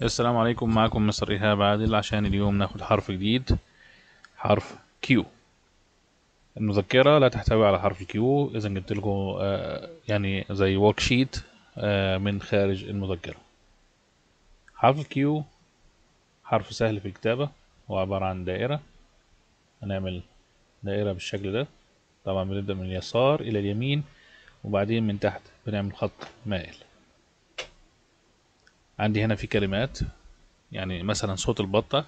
السلام عليكم معكم مستر إيهاب عادل عشان اليوم ناخد حرف جديد حرف Q المذكرة لا تحتوي على حرف Q إذا جبت لكم آه، يعني زي ورك شيت من خارج المذكرة حرف Q حرف سهل في الكتابة هو عبارة عن دائرة هنعمل دائرة بالشكل ده طبعا بنبدأ من اليسار إلى اليمين وبعدين من تحت بنعمل خط مائل عندي هنا في كلمات يعني مثلا صوت البطة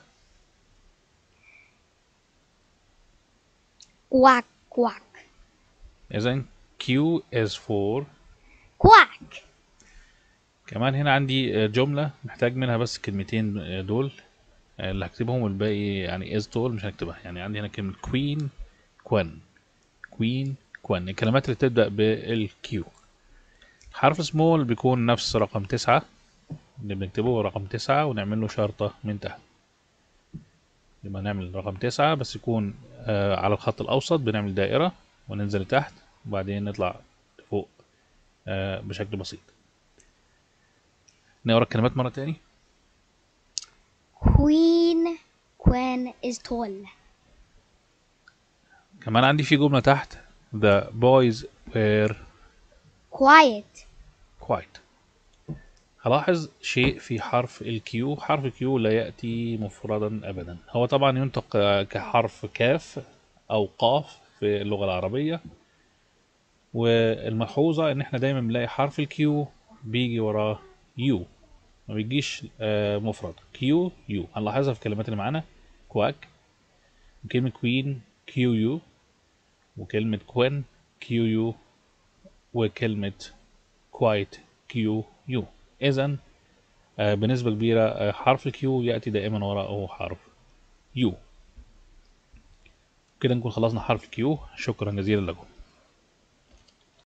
quack quack إذا Q is for quack كمان هنا عندي جملة محتاج منها بس كلمتين دول اللي هكتبهم والباقي يعني is طول مش هكتبها يعني عندي هنا كلمة queen queen queen queen الكلمات اللي بتبدأ بالكيو حرف سمول بيكون نفس رقم تسعة اللي بنكتبه رقم تسعة ونعمل له شرطة من تحت يبقى نعمل رقم تسعة بس يكون آه على الخط الأوسط بنعمل دائرة وننزل لتحت وبعدين نطلع فوق آه بشكل بسيط نقرا الكلمات مرة تاني queen queen is tall كمان عندي في جملة تحت the boys were quiet quiet هلاحظ شيء في حرف الكيو حرف الكيو لا يأتي مفردا أبدا هو طبعا ينطق آه، كحرف كاف أو قاف في اللغة العربية والملحوظة إن إحنا دايما بنلاقي حرف الكيو بيجي وراه يو ما بيجيش آه، مفرد كيو يو هنلاحظها في الكلمات اللي معانا كواك وكلمة كوين كيو يو وكلمة كوين كيو يو وكلمة كوايت كيو يو إذا بنسبة كبيرة آه، حرف الكيو يأتي دائما وراءه حرف يو كده نكون خلصنا حرف الكيو شكرا جزيلا لكم